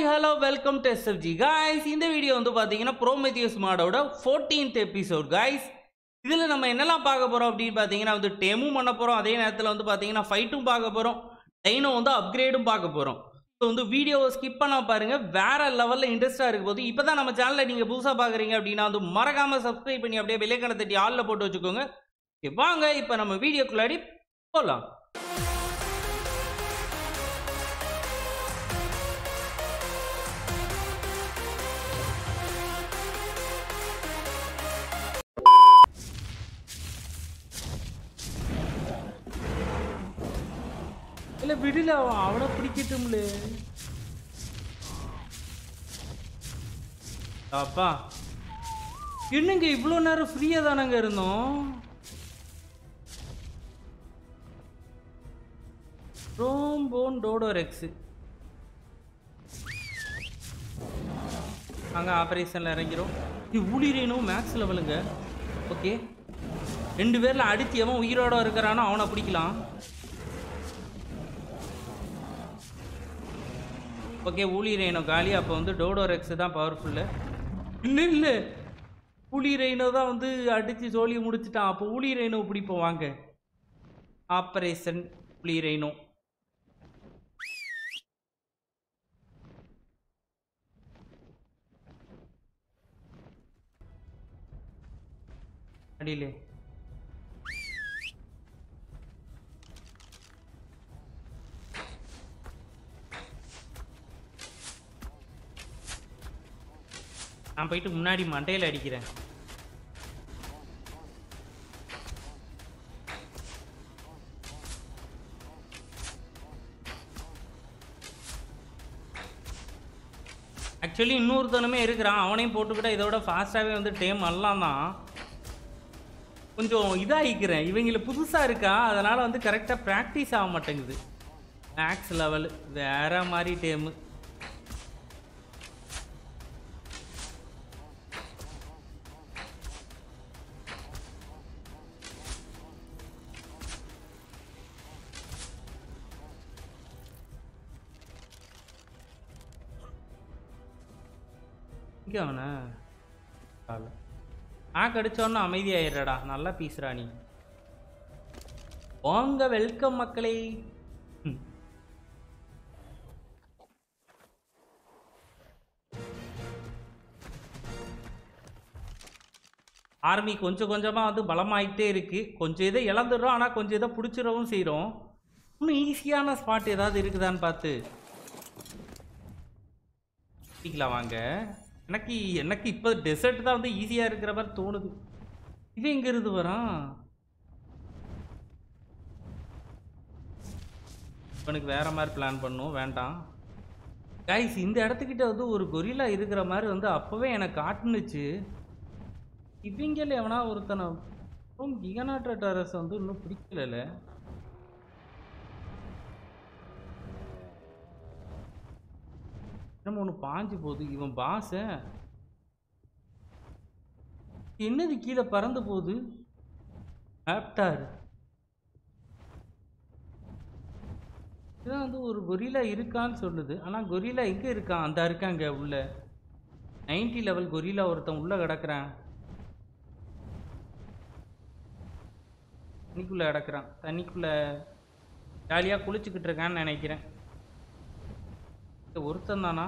Hello welcome to SFG guys இந்த video வந்து பார்த்தீங்கன்னா ப்ரோமெத்தியஸ் மாடோட ஃபோர்டீன்த் எபிசோட் காய்ஸ் இதில் நம்ம என்னெல்லாம் பார்க்க போகிறோம் அப்படின்னு பார்த்தீங்கன்னா வந்து டெமும் பண்ண போகிறோம் அதே நேரத்தில் வந்து பார்த்தீங்கன்னா ஃபைட்டும் பார்க்க போகிறோம் டைனோ வந்து அப்கிரேடும் பார்க்க போகிறோம் ஸோ வந்து வீடியோவை ஸ்கிப் பண்ண பாருங்க வேற லெவலில் இன்ட்ரெஸ்ட்டாக இருக்க போது இப்போ தான் நம்ம சேனலை நீங்கள் புதுசாக பார்க்குறீங்க அப்படின்னா வந்து மறக்காமல் சப்ஸ்கிரைப் பண்ணி அப்படியே விலைக்கணை தட்டி ஆளில் போட்டு வச்சுக்கோங்க Okay, வாங்க இப்போ நம்ம வீடியோக்குள்ளாடி போகலாம் இல்ல விடல அவன் அவனை பிடிக்கட்டும்ல அப்பா என்னங்க இவ்வளோ நேரம் ஃப்ரீயா தானங்க இருந்தோம் ரோம்போன் டோடோரெக்ஸ் அங்கே ஆப்ரேஷனில் இறங்கிறோம் இது ஊழிரேனும் மேக்ஸ் லெவலுங்க ஓகே ரெண்டு பேரில் அடித்து எவன் உயிரோட இருக்கிறானோ அவனை பிடிக்கலாம் ஓகே ஊழி ரெய்னோ காலி அப்போ வந்து டோடோரெக்ஸ் தான் பவர்ஃபுல்லு இல்லை இல்லை ஊழி ரெய்னோ தான் வந்து அடித்து சோழியை முடிச்சிட்டான் அப்போ ஊழி ரெய்னோ பிடிப்போம் வாங்க ஆப்ரேஷன் புலி ரெய்னோ அடியிலே நான் போயிட்டு முன்னாடி மண்டையில் அடிக்கிறேன் ஆக்சுவலி இன்னொருத்தனுமே இருக்கிறான் அவனையும் போட்டுக்கிட்டா இதோட ஃபாஸ்ட்டாகவே வந்து டேம் எல்லாம் தான் கொஞ்சம் இதாகிக்கிறேன் இவங்கள புதுசாக இருக்கா அதனால் வந்து கரெக்டாக ப்ராக்டிஸ் ஆக மாட்டேங்குது மேக்ஸ் லெவல் வேற மாதிரி டேமு இங்கே அவனை கால ஆ கடிச்சோன்னு அமைதியாயிடுறடா நல்லா பீசுறா நீ வாங்க வெல்கம் மக்களே ம். ஆர்மி கொஞ்சம் கொஞ்சமாக வந்து பலமாயிட்டே இருக்கு கொஞ்சம் இதை இழந்துடுறோம் ஆனால் கொஞ்சம் இதை பிடிச்சிடவும் செய்கிறோம் இன்னும் ஈஸியான ஸ்பாட் ஏதாவது இருக்குதான்னு பார்த்து பிடிக்கலாம் வாங்க எனக்கு எனக்கு இப்போ டெசர்ட் தான் வந்து ஈஸியாக இருக்கிற மாதிரி தோணுது இது எங்க இருந்து வரான் இவனுக்கு வேற மாதிரி பிளான் பண்ணும் வேண்டாம் கைஸ் இந்த இடத்துக்கிட்ட வந்து ஒரு கொரில்லா இருக்கிற மாதிரி வந்து அப்போவே எனக்கு காட்டுனுச்சு இவங்கள எவனா ஒருத்தனை கிகனாட்ர டரஸ் வந்து இன்னும் பிடிக்கல நம்ம ஒன்று பாஞ்சு போகுது இவன் பாச என்னது கீழே பறந்து போகுது ஆப்டார் இதான் வந்து ஒரு கொரிலா இருக்கான்னு சொல்லுது ஆனால் கொரிலா எங்கே இருக்கான் அந்த இருக்காங்க உள்ள 90 லெவல் கொரிலா ஒருத்தன் உள்ள கிடக்குறான் தண்ணிக்குள்ள கிடக்குறான் தண்ணிக்குள்ள ஜாலியாக குளிச்சுக்கிட்டு இருக்கான்னு நினைக்கிறேன் ஒருத்தன் தானா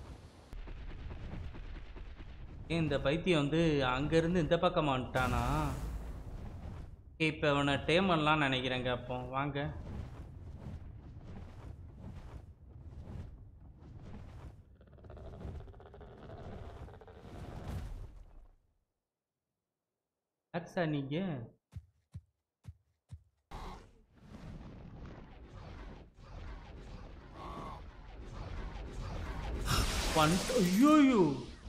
ஏன் இந்த பைத்தியம் வந்து அங்கேருந்து இந்த பக்கம் வந்துட்டானா இப்போ அவனை டேம் பண்ணலாம்னு நினைக்கிறேங்க அப்போ வாங்க ஆக்ஸா நீங்கள் வந்துட்டு ஐயோயோ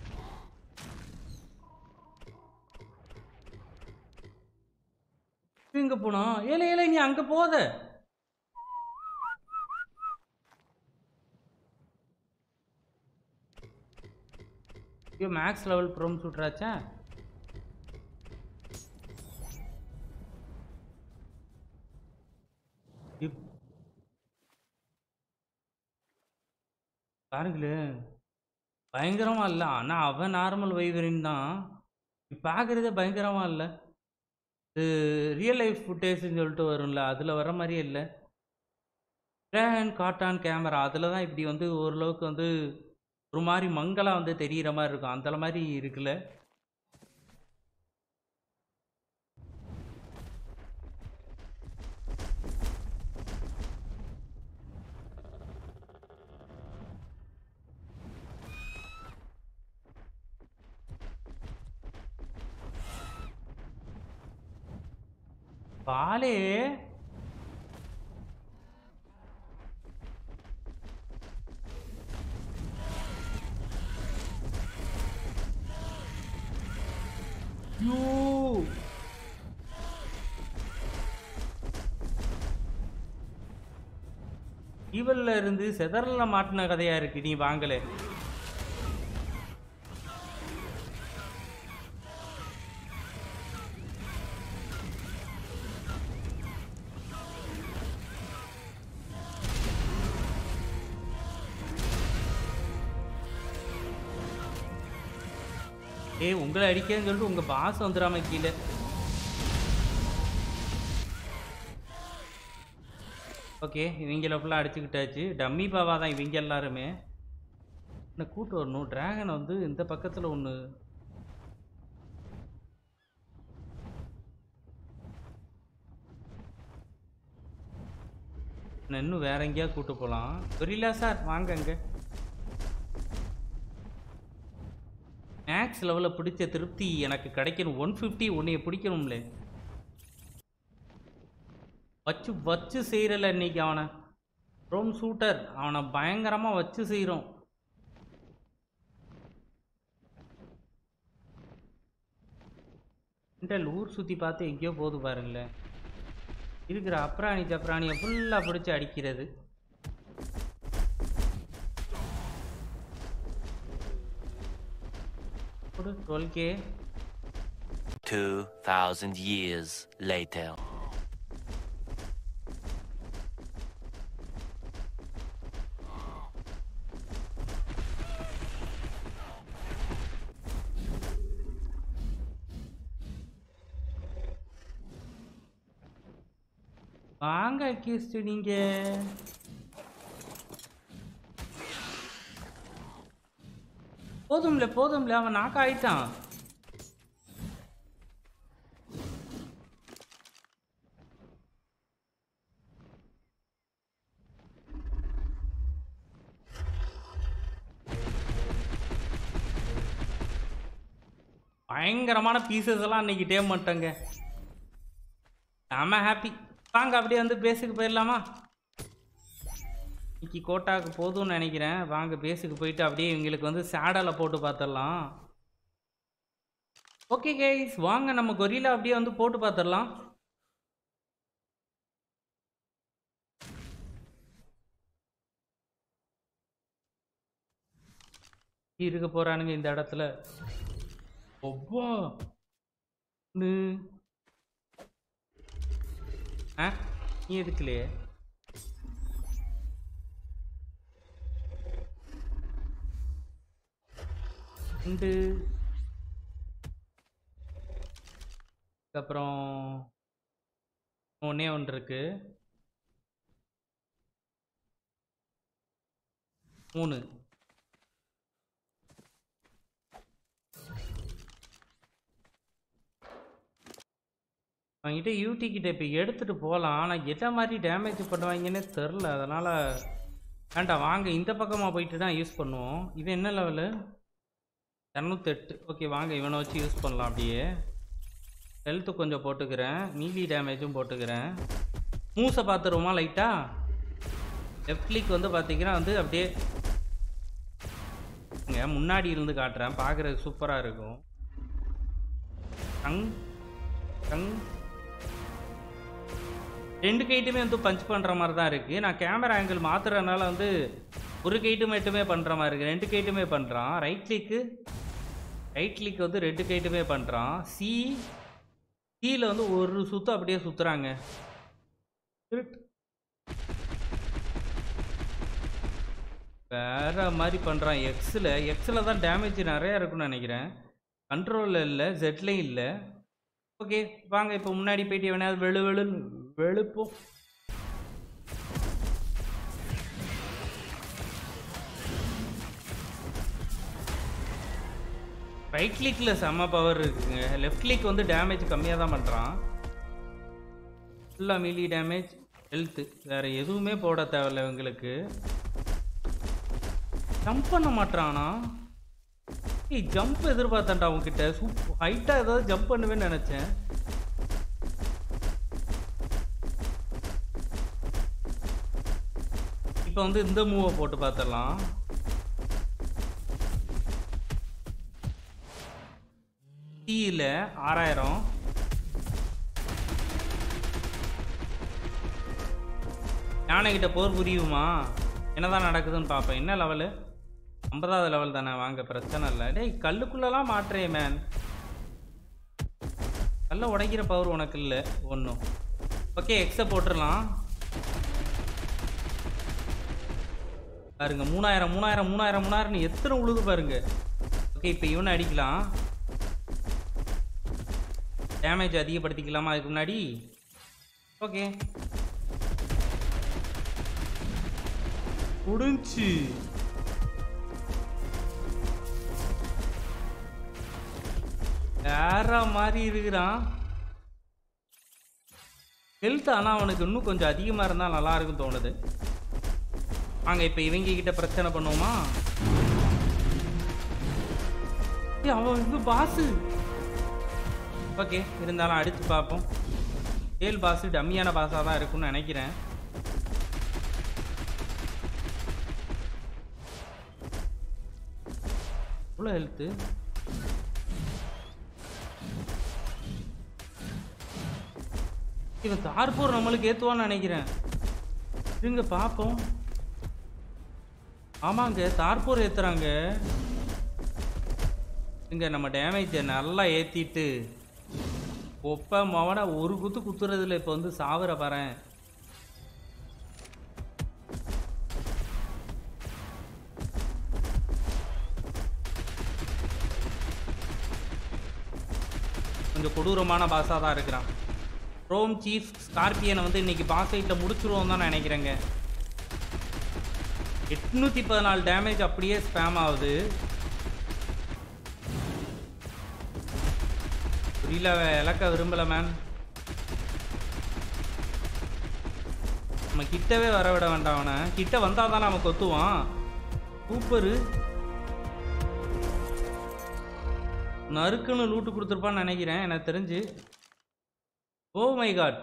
எங்க போனா ஏல ஏல நீ அங்க போத ஐயோ மேக்ஸ் லெவல் ப்ரோம் சுட்றாச்சா இப் பாருங்களேன் பயங்கரமா இல்லை ஆனால் அவன் நார்மல் வைவரின் தான் பார்க்குறதே பயங்கரமா இல்லை இது ரியல் லைஃப் ஃபுட்டேஜ்னு சொல்லிட்டு வரும்ல அதில் வர மாதிரியே இல்லை ஹேண்ட் காட்டான் கேமரா அதில் தான் இப்படி வந்து ஓரளவுக்கு வந்து ஒரு மாதிரி மங்கலாக வந்து தெரிகிற மாதிரி இருக்கும் அந்த மாதிரி இருக்குல்ல பாலே யூ ஈவல்ல இருந்து செதறல மாட்டின கதையா இருக்கு நீ வாங்கல ஏய் உங்களை அடிக்கிறேன்னு சொல்லிட்டு உங்க பாஸ் வந்துடாம கீழே ஓகே இவங்கள ஃபுல்லாக அடிச்சுக்கிட்டாச்சு டம்மி பாவா தான் இவங்க எல்லாருமே என்ன கூட்டு வரணும் டிராகன் வந்து இந்த பக்கத்தில் ஒன்று இன்னும் வேற எங்கேயா கூட்டு போகலாம் புரியல சார் வாங்க அங்கே மேக்ஸ் லெவலில் பிடிச்ச திருப்தி எனக்கு கிடைக்கணும் ஒன் ஃபிஃப்டி உன்னைய பிடிக்கணும்ல வச்சு வச்சு செய்கிறல இன்னைக்கு அவனை ரோம் ஷூட்டர் அவனை பயங்கரமாக வச்சு செய்கிறோம் இன்டல் ஊர் சுற்றி பார்த்து எங்கேயோ போகுது பாருங்களேன் இருக்கிற அப்ராணி சப்ராணியை ஃபுல்லாக பிடிச்சி அடிக்கிறது டுவெல் கே 2,000 years later. வாங்க அக்யூஸ்ட் நீங்க போதும்ல போதும்ல அவன் நாக்க ஆயிட்டான் பயங்கரமான பீசஸ் எல்லாம் இன்னைக்கு டே மாட்டேங்க செம ஹாப்பி வாங்க அப்படியே வந்து பேஸுக்கு போயிடலாமா இன்னைக்கு கோட்டாக்கு போதும்னு நினைக்கிறேன் வாங்க பேஸுக்கு போயிட்டு அப்படியே இவங்களுக்கு வந்து சேடலை போட்டு பார்த்துடலாம் ஓகே கைஸ் வாங்க நம்ம கொரியில அப்படியே வந்து போட்டு பார்த்துடலாம் இருக்க போறானுங்க இந்த இடத்துல ஒவ்வா ஆ நீ எதுக்குலையே ரெண்டு அப்புறம் ஒன்றே ஒன்று இருக்கு மூணு அவங்ககிட்ட யூடி கிட்ட இப்போ எடுத்துகிட்டு போகலாம் ஆனால் எந்த மாதிரி டேமேஜ் பண்ணுவாங்கன்னே தெரில அதனால் வேண்டாம் வாங்க இந்த பக்கமாக போயிட்டு தான் யூஸ் பண்ணுவோம் இது என்ன லெவலு இரநூத்தெட்டு ஓகே வாங்க இவனை வச்சு யூஸ் பண்ணலாம் அப்படியே ஹெல்த்து கொஞ்சம் போட்டுக்கிறேன் மீலி டேமேஜும் போட்டுக்கிறேன் மூஸை பார்த்துருவோமா லைட்டாக லெஃப்ட் கிளிக் வந்து பார்த்தீங்கன்னா வந்து அப்படியே இங்க முன்னாடி இருந்து காட்டுறேன் பார்க்குறதுக்கு சூப்பராக இருக்கும் டங் டங் ரெண்டு கைட்டுமே வந்து பஞ்ச் பண்ணுற மாதிரி தான் இருக்குது நான் கேமரா ஆங்கிள் மாற்றுறதுனால வந்து ஒரு கைட்டு மட்டுமே பண்ணுற மாதிரி இருக்குது ரெண்டு கைட்டுமே பண்ணுறான் ரைட் கிளிக்கு ரைட் கிளிக் வந்து ரெண்டு கைட்டுமே பண்ணுறான் சி சியில் வந்து ஒரு சுற்று அப்படியே சுற்றுறாங்க வேற மாதிரி பண்ணுறான் எக்ஸில் எக்ஸில் தான் டேமேஜ் நிறையா இருக்குன்னு நினைக்கிறேன் கண்ட்ரோலில் இல்லை ஜெட்லையும் இல்லை ஓகே வாங்க இப்போ முன்னாடி போயிட்டு எவனாவது வெளு வெளுன்னு வெளுப்போம் ரைட் கிளிக்கில் செம்ம பவர் இருக்குங்க லெஃப்ட் கிளிக் வந்து டேமேஜ் கம்மியாக தான் பண்ணுறான் ஃபுல்லாக மீலி டேமேஜ் ஹெல்த்து வேறு எதுவுமே போட தேவையில்ல இவங்களுக்கு ஜம்ப் பண்ண மாட்டானா ஏய் ஜம்ப் எதிர்பார்த்தேன்டா அவன்கிட்ட சூப் ஹைட்டாக ஏதாவது ஜம்ப் பண்ணுவேன்னு நினச்சேன் இப்போ வந்து இந்த மூவை போட்டு பார்த்துடலாம் டீயில் ஆறாயிரம் யானைக்கிட்ட போர் புரியுமா என்னதான் நடக்குதுன்னு பார்ப்பேன் என்ன லெவலு ஐம்பதாவது லெவல் தானே வாங்க பிரச்சனை இல்லை டேய் கல்லுக்குள்ளெல்லாம் மாட்டுறே மேன் கல்லை உடைக்கிற பவர் உனக்கு இல்லை ஒன்றும் ஓகே எக்ஸை போட்டுடலாம் பாருங்க மூணாயிரம் மூணாயிரம் மூணாயிரம் மூணாயிரம் எத்தனை உழுது பாருங்க ஓகே இப்போ இவனை அடிக்கலாம் டேமேஜ் அதிகப்படுத்திக்கலாமா அதுக்கு முன்னாடி ஓகே முடிஞ்சு வேற மாதிரி இருக்கிறான் ஹெல்த் ஆனால் அவனுக்கு இன்னும் கொஞ்சம் அதிகமாக இருந்தால் நல்லா இருக்கும் தோணுது வாங்க இப்போ இவங்க கிட்ட பிரச்சனை பண்ணுவோமா ஏய், அவன் வந்து பாஸு ஓகே இருந்தாலும் அடிச்சு பார்ப்போம் ஏல் பாஸ் டம்மியான பாஸாக தான் இருக்கும்னு நினைக்கிறேன் எவ்வளோ ஹெல்த்து இவன் தார்பூர் நம்மளுக்கு ஏற்றுவான்னு நினைக்கிறேன் இருங்க பார்ப்போம் ஆமாங்க தார்பூர் ஏற்றுறாங்க இங்க நம்ம டேமேஜை நல்லா ஏற்றிட்டு ஒப்ப மவனை ஒரு குத்து குத்துறதுல இப்போ வந்து சாவர பாறேன் கொஞ்சம் கொடூரமான பாஸாக தான் இருக்கிறான் ரோம் சீஃப் ஸ்கார்பியனை வந்து இன்னைக்கு பாஸ் ஃபைட்டில் முடிச்சிருவோம் தான் நினைக்கிறேங்க எட்நூற்றி பதினாலு டேமேஜ் அப்படியே ஸ்பேம் ஆகுது புரியல அவன் இழக்க விரும்பல மேன் நம்ம கிட்டவே வர விட வேண்டாம் அவனை கிட்ட வந்தா தானே அவன் கொத்துவான் சூப்பரு நறுக்குன்னு லூட்டு கொடுத்துருப்பான்னு நினைக்கிறேன் எனக்கு தெரிஞ்சு ஓ மை காட்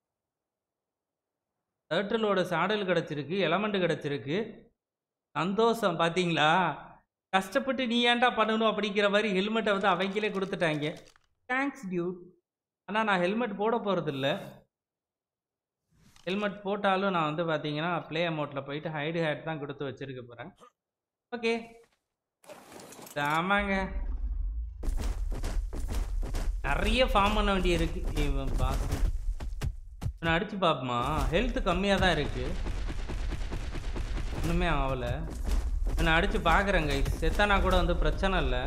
டர்ட்டிலோட சாடல் கிடச்சிருக்கு எலமெண்ட் கிடச்சிருக்கு சந்தோஷம் பார்த்தீங்களா கஷ்டப்பட்டு நீ ஏன்டா பண்ணணும் அப்படிங்கிற மாதிரி ஹெல்மெட்டை வந்து அவங்களே கொடுத்துட்டாங்க தேங்க்ஸ் டியூட் ஆனால் நான் ஹெல்மெட் போட போகிறதில்ல ஹெல்மெட் போட்டாலும் நான் வந்து பார்த்தீங்கன்னா ப்ளே அமௌண்ட்டில் போயிட்டு ஹைடு ஹேட் தான் கொடுத்து வச்சிருக்க போகிறேன் ஓகே ஆமாங்க நிறைய ஃபார்ம் பண்ண வேண்டிய இருக்கு இவன் பார்த்து நான் அடிச்சு பார்ப்போமா ஹெல்த் கம்மியாக தான் இருக்கு ஒன்றுமே ஆகலை நான் அடிச்சு பார்க்குறேங்க செத்தானா கூட வந்து பிரச்சனை இல்லை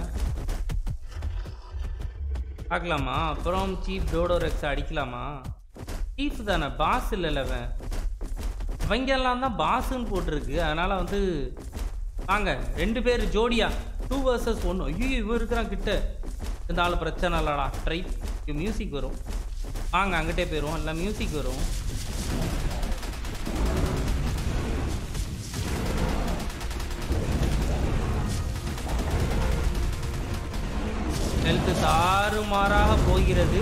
பார்க்கலாமா அப்புறம் சீஃப் டோடோரெக்ஸ் அடிக்கலாமா சீஃப் தானே பாஸ் இல்லைல்ல அவன் அவங்கெல்லாம் தான் பாஸுன்னு போட்டிருக்கு அதனால் வந்து வாங்க ரெண்டு பேர் ஜோடியா டூ வர்சஸ் ஒன்று ஐயோ இவன் இருக்கிறான் கிட்ட இந்த ஆள் பிரச்சனை இல்லடா ட்ரை மியூசிக் வரும் வாங்க அங்கிட்டே போயிடுவோம் இல்லை மியூசிக் வரும் ஹெல்த் தாறுமாறாக போகிறது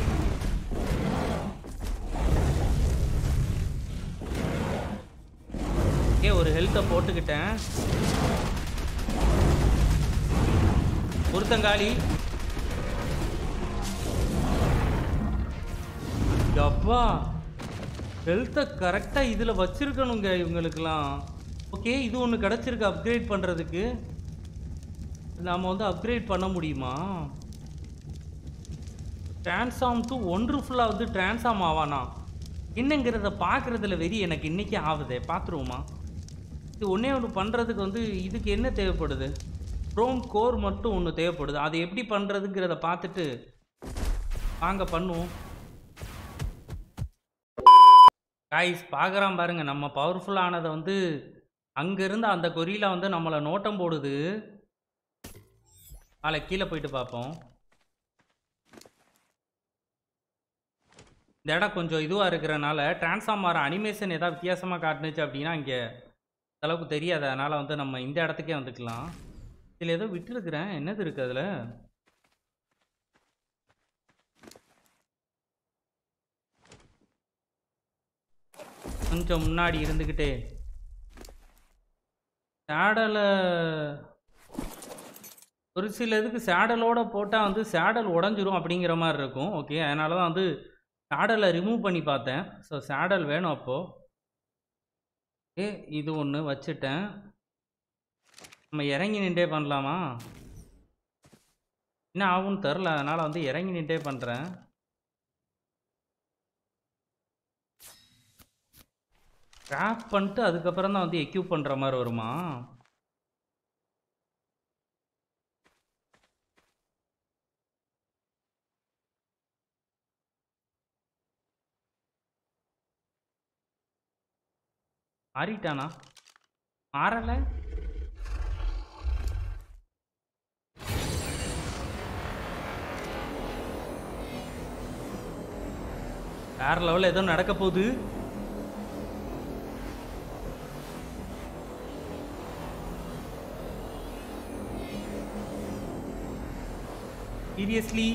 ஓகே ஒரு ஹெல்த்தை போட்டுக்கிட்டேன் ஒருத்தங்காலி அப்பா ஹெல்த்தை கரெக்டாக இதில் வச்சிருக்கணுங்க இவங்களுக்கெல்லாம் ஓகே இது ஒன்று கிடச்சிருக்கு அப்கிரேட் பண்ணுறதுக்கு நாம் வந்து அப்கிரேட் பண்ண முடியுமா ட்ரான்ஸ்ஃபார்ம் டு ஒன்று ஃபுல்லாக வந்து ட்ரான்ஸ்ஃபார்ம் ஆவானா என்னங்கிறத பார்க்குறதுல வெறி எனக்கு இன்னைக்கு ஆகுதே பார்த்துருவோமா இது ஒன்றே ஒன்று பண்ணுறதுக்கு வந்து இதுக்கு என்ன தேவைப்படுது க்ரோம் கோர் மட்டும் ஒன்று தேவைப்படுது அதை எப்படி பண்ணுறதுங்கிறத பார்த்துட்டு வாங்க பண்ணுவோம் காய்ஸ் பார்க்குறான் பாருங்க நம்ம பவர்ஃபுல்லானதை வந்து அங்கேருந்து அந்த கொரியில வந்து நம்மளை நோட்டம் போடுது நாளை கீழே போயிட்டு பார்ப்போம் இந்த இடம் கொஞ்சம் இதுவாக இருக்கிறனால டிரான்ஸ்ஃபார்மர் அனிமேஷன் ஏதாவது வித்தியாசமாக காட்டுனுச்சு அப்படின்னா இங்கே அளவுக்கு தெரியாது அதனால் வந்து நம்ம இந்த இடத்துக்கே வந்துக்கலாம் இதில் ஏதோ விட்டுருக்குறேன் என்னது இருக்குது அதில் கொஞ்சம் முன்னாடி இருந்துக்கிட்டே சேடலை ஒரு சில இதுக்கு சேடலோட போட்டால் வந்து சேடல் உடஞ்சிரும் அப்படிங்கிற மாதிரி இருக்கும் ஓகே அதனால தான் வந்து சேடலை ரிமூவ் பண்ணி பார்த்தேன் ஸோ சேடல் வேணும் அப்போது ஓகே இது ஒன்று வச்சுட்டேன் நம்ம இறங்கி நின்றே பண்ணலாமா என்ன ஆகும்னு தெரில அதனால் வந்து இறங்கி நின்றே பண்ணுறேன் கிராஃப்ட் பண்ணிட்டு அதுக்கப்புறம் தான் வந்து எக்யூப் பண்ணுற மாதிரி வருமா மாறிட்டானா மாறலை வேற லெவலில் ஏதோ நடக்க போகுது சீரியஸ்லி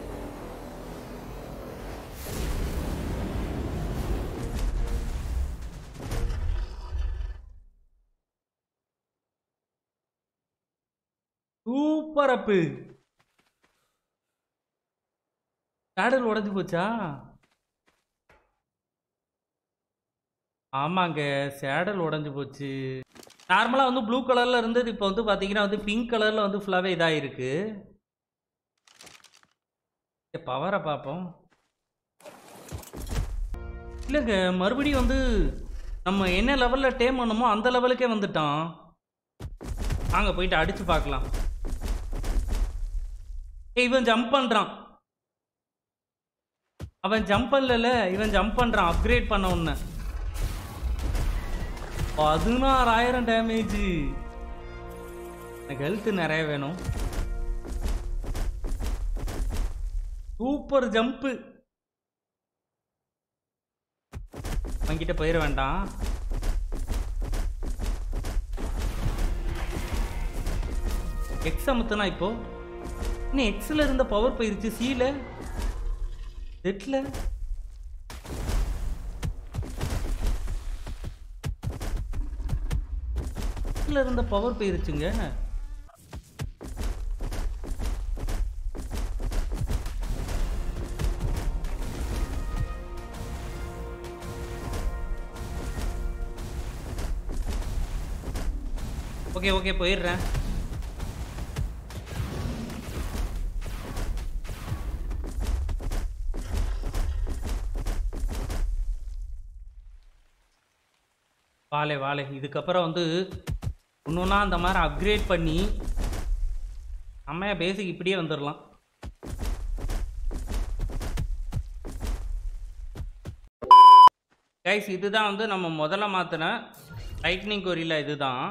சூப்பர் அப்பு சேடல் உடஞ்சி போச்சா ஆமாங்க சேடல் உடஞ்சி போச்சு நார்மலாக வந்து ப்ளூ கலரில் இருந்தது இப்போ வந்து பார்த்தீங்கன்னா வந்து பிங்க் கலரில் வந்து ஃபுல்லாகவே இதாகிருக்கு பவரை பார்ப்போம் இல்லைங்க மறுபடியும் வந்து நம்ம என்ன லெவலில் டேம் பண்ணமோ அந்த லெவலுக்கே வந்துட்டான் வாங்க போயிட்டு அடிச்சு பார்க்கலாம் ஏய் இவன் ஜம்ப் பண்ணுறான் அவன் ஜம்ப் பண்ணல இவன் ஜம்ப் பண்ணுறான் அப்கிரேட் பண்ண உடனே பதினாறாயிரம் டேமேஜ் எனக்கு ஹெல்த் நிறைய வேணும் சூப்பர் ஜம்ப்பு அவன்கிட்ட போயிட வேண்டாம் எக்ஸ் அமுத்துனா இப்போ இன்னும் எக்ஸில் இருந்த பவர் போயிருச்சு சீல ஜெட்ல எக்ஸில் இருந்த பவர் போயிருச்சுங்க ஓகே ஓகே போயிடுறேன் வாலே வாலே இதுக்கப்புறம் வந்து ஒன்றுனா அந்த மாதிரி அப்கிரேட் பண்ணி செம்மையாக பேசிக் இப்படியே வந்துடலாம் கைஸ் இதுதான் வந்து நம்ம முதல்ல மாற்றின லைட்னிங் கொரியில் இதுதான்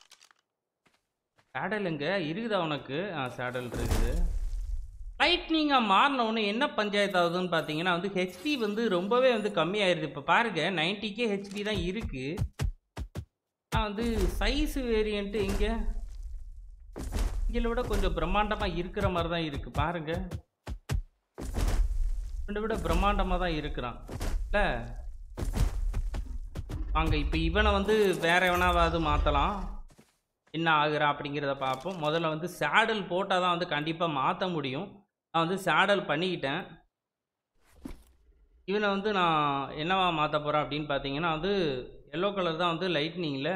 சேடல் எங்க இருக்குதா உனக்கு ஆ சேடல் இருக்குது லைட்னிங்காக மாறின ஒன்று என்ன பஞ்சாயத்து ஆகுதுன்னு பார்த்தீங்கன்னா வந்து ஹெச்பி வந்து ரொம்பவே வந்து கம்மியாயிருது இப்போ பாருங்க 90k கே ஹெச்பி தான் இருக்குது ஆனால் வந்து சைஸ் வேரியண்ட்டு இங்கே இங்கே விட கொஞ்சம் பிரம்மாண்டமாக இருக்கிற மாதிரி தான் இருக்குது பாருங்க இவனை விட பிரம்மாண்டமாக தான் இருக்கிறான் இல்லை வாங்க இப்போ இவனை வந்து வேற எவனாவது மாற்றலாம் என்ன ஆகுறா அப்படிங்கிறத பார்ப்போம் முதல்ல வந்து சேடல் போட்டால் தான் வந்து கண்டிப்பாக மாற்ற முடியும் நான் வந்து சேடல் பண்ணிக்கிட்டேன் இவனை வந்து நான் என்னவா மாற்ற போகிறேன் அப்படின்னு பார்த்தீங்கன்னா வந்து எல்லோ கலர் தான் வந்து லைட்னிங்கில்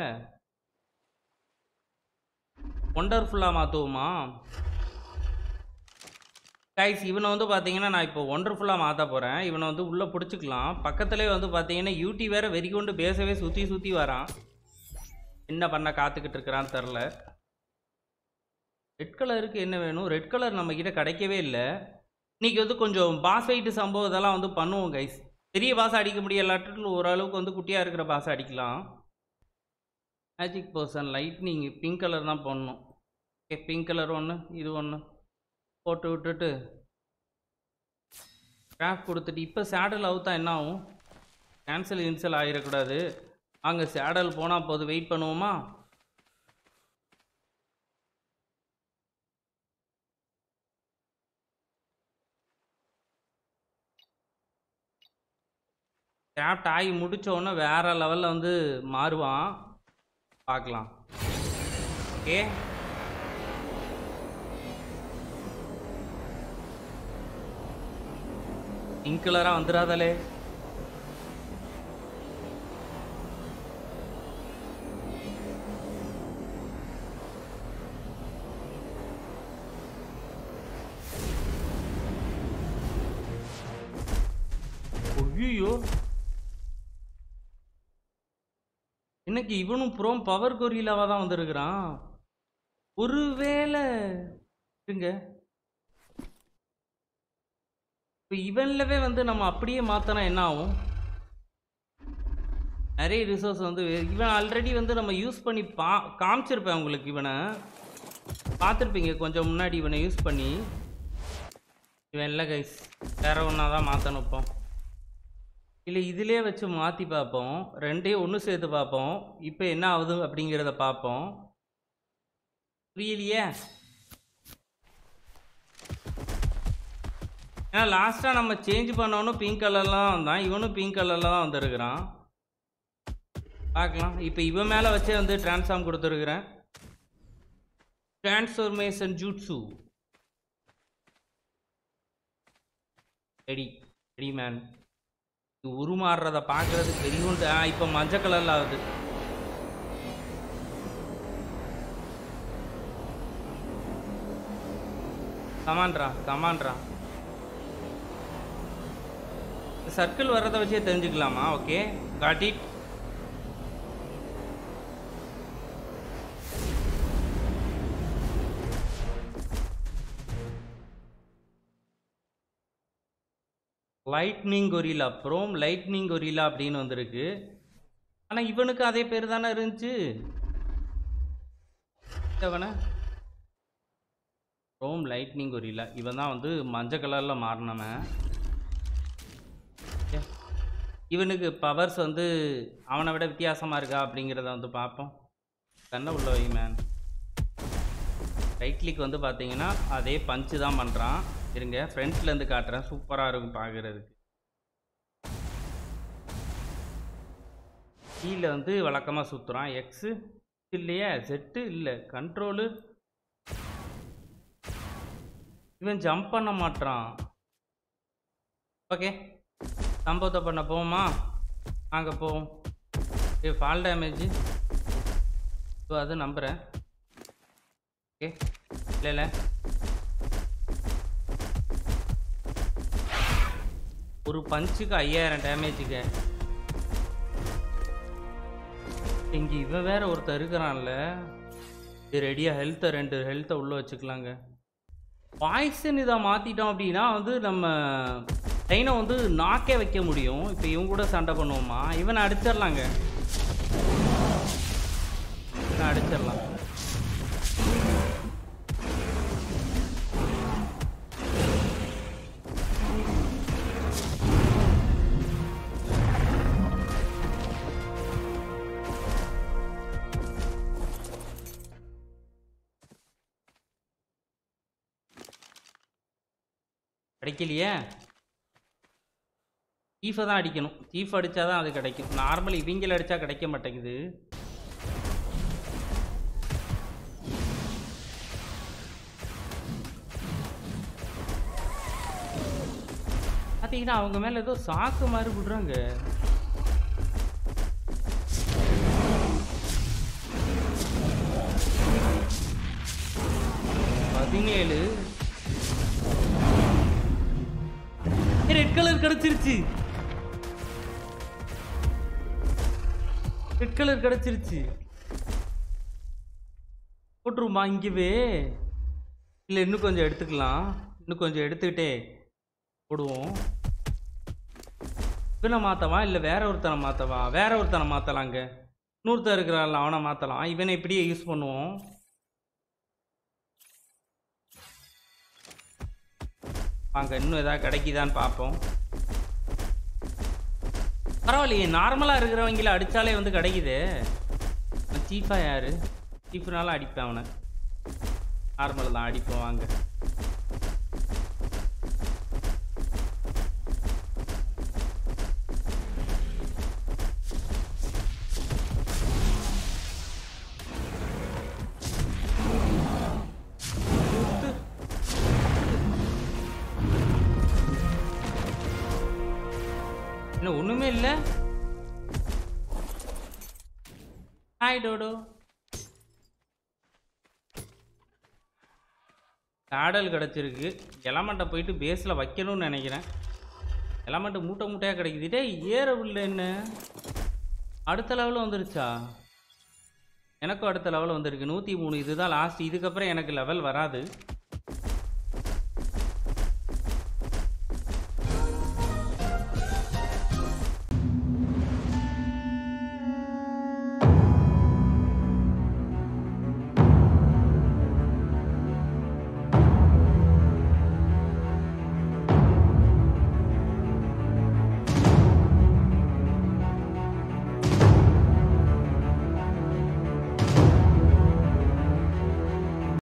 ஒண்டர்ஃபுல்லாக மாற்றுவோமா கைஸ் இவனை வந்து பார்த்தீங்கன்னா நான் இப்போ ஒண்டர்ஃபுல்லாக மாற்ற போகிறேன் இவனை வந்து உள்ளே பிடிச்சிக்கலாம் பக்கத்துலேயே வந்து பார்த்தீங்கன்னா யூடி வேற வெறி கொண்டு பேசவே சுற்றி சுற்றி வரான் என்ன பண்ண காத்துக்கிட்டு இருக்கிறான்னு தெரில ரெட் கலருக்கு என்ன வேணும் ரெட் கலர் நம்ம கிட்ட கிடைக்கவே இல்லை இன்னைக்கு வந்து கொஞ்சம் பாஸ் ஃபைட்டு சம்பவம் இதெல்லாம் வந்து பண்ணுவோம் கைஸ் பெரிய பாஸ் அடிக்க முடியலாட்டில் ஓரளவுக்கு வந்து குட்டியாக இருக்கிற பாஸ் அடிக்கலாம் magic person lightning pink colour தான் போடணும் ஓகே பிங்க் கலர் ஒன்று இது ஒன்று போட்டு விட்டுட்டு கிராஃப்ட் கொடுத்துட்டு இப்போ சேடல் அவுத்தா என்ன ஆகும் கேன்சல் இன்சல் ஆகிடக்கூடாது அங்கே சேடல் போனால் போது வெயிட் பண்ணுவோமா கிராஃப்ட் ஆகி முடிச்ச உடனே வேற லெவலில் வந்து மாறுவான் பார்க்கலாம் ஓகே பிங்க் கலராக வந்துடாதலே ஐயோ இன்னைக்கு இவனும் ப்ரோம் பவர் கொரியிலாவா தான் வந்திருக்கிறான் ஒருவேளை இருங்க இப்போ இவன்லவே வந்து நம்ம அப்படியே மாற்றினா என்ன ஆகும் நிறைய ரிசோர்ஸ் வந்து வே- இவன் ஆல்ரெடி வந்து நம்ம யூஸ் பண்ணி பா காமிச்சிருப்பேன் உங்களுக்கு இவனை பார்த்துருப்பீங்க கொஞ்சம் முன்னாடி இவனை யூஸ் பண்ணி இவன் இல்லை கைஸ் வேற ஒன்றா தான் மாற்றணும் இப்போ இல்லை இதிலே வச்சு மாற்றி பார்ப்போம் ரெண்டையும் ஒன்று சேர்த்து பார்ப்போம் இப்போ என்ன ஆகுது அப்படிங்கிறத பார்ப்போம் புரியலையே ஏன்னா லாஸ்ட்டாக நம்ம சேஞ்ச் பண்ணவனும் பிங்க் கலர்லாம் வந்தான் இவனும் பிங்க் கலரில் தான் வந்திருக்கிறான் பார்க்கலாம் இப்போ இவன் மேலே வச்சே வந்து ட்ரான்ஸ்ஃபார்ம் கொடுத்துருக்குறேன் transformation jutsu ready ready man இது உருமாறுறத பார்க்கறது பெரியவன்ட்டு ஆ இப்போ மஞ்சள் கலரில் ஆகுது கமான்ட்ரா கமான்ட்ரா சர்க்கிள் வர்றதை வச்சே தெரிஞ்சுக்கலாமா okay got it lightning gorilla from lightning gorilla அப்படின்னு வந்திருக்கு ஆனால் இவனுக்கு அதே பேர் தானே இருந்துச்சு இவன ப்ரோம் லைட்னிங் கொரிலா இவன் தான் வந்து மஞ்சள் கலரில் மாறினவன் ஏ, இவனுக்கு பவர்ஸ் வந்து அவனை விட வித்தியாசமாக இருக்கா அப்படிங்கிறத வந்து பார்ப்போம் கண்ணை உள்ள வை மேன் ரைட் கிளிக் வந்து பார்த்தீங்கன்னா அதே பஞ்சு தான் பண்ணுறான் இருங்க ஃப்ரண்ட்லேருந்து காட்டுறேன் சூப்பராக இருக்கும் பார்க்குறதுக்கு கீழே வந்து வழக்கமாக சுற்றுறான் எக்ஸு இல்லையா செட்டு இல்லை கண்ட்ரோலு இவன் ஜம்ப் பண்ண மாட்றான் ஓகே சம்பவத்தை பண்ண போவோமா அங்கே போவோம் ஏ ஃபால் டேமேஜ் ஸோ அது நம்புகிறேன் ஓகே இல்லை இல்லை ஒரு பஞ்சுக்கு ஐயாயிரம் டேமேஜுக்கு இங்கே இவன் வேற ஒருத்தர் இருக்கிறான்ல இது ரெடியாக ஹெல்த்தை ரெண்டு ஹெல்த்தை உள்ளே வச்சுக்கலாங்க பாய்சன் இதை மாற்றிட்டோம் அப்படின்னா வந்து நம்ம டைனை வந்து நாக்கே வைக்க முடியும் இப்போ இவன் கூட சண்டை பண்ணுவோமா இவனை அடிச்சிடலாங்க இவனை அடிச்சிடலாம் கிடைக்கலையே சீஃபை தான் அடிக்கணும் சீஃப் அடித்தா தான் அது கிடைக்கும் நார்மல் இவங்கள அடித்தா கிடைக்க மாட்டேங்குது பார்த்தீங்கன்னா அவங்க மேலே ஏதோ சாக்கு மாதிரி விடுறாங்க பதினேழு ரெட் கலர் கிடைச்சிருச்சு ரெட் கலர் கிடைச்சிருச்சு போட்டுருமா இங்கேவே இல்லை இன்னும் கொஞ்சம் எடுத்துக்கலாம் இன்னும் கொஞ்சம் எடுத்துக்கிட்டே போடுவோம் இவனை மாற்றவா இல்லை வேற ஒருத்தனை மாற்றவா வேற ஒருத்தனை மாற்றலாங்க இன்னொருத்தன் இருக்கிறான்ல அவனை மாற்றலாம் இவனை இப்படியே யூஸ் பண்ணுவோம் வாங்க இன்னும் எதாவது கிடைக்குதான்னு பார்ப்போம் பரவாயில்லையே நார்மலாக இருக்கிறவங்கள அடித்தாலே வந்து கிடைக்குது சீஃபாக யார் சீஃப்னால அடிப்பேன் அவனை நார்மல் தான் அடிப்போம் வாங்க சுத்து. என்ன ஒண்ணுமே இல்ல ஹாய் டோடோ காடல் கிடச்சிருக்கு எலமெண்ட்டை போயிட்டு பேஸில் வைக்கணும்னு நினைக்கிறேன் எலமெண்ட்டு மூட்டை மூட்டையாக கிடைக்குது டேய் ஏறவில்லை என்ன அடுத்த லெவலில் வந்துருச்சா எனக்கும் அடுத்த லெவல் வந்திருக்கு நூற்றி மூணு இதுதான் லாஸ்ட் இதுக்கப்புறம் எனக்கு லெவல் வராது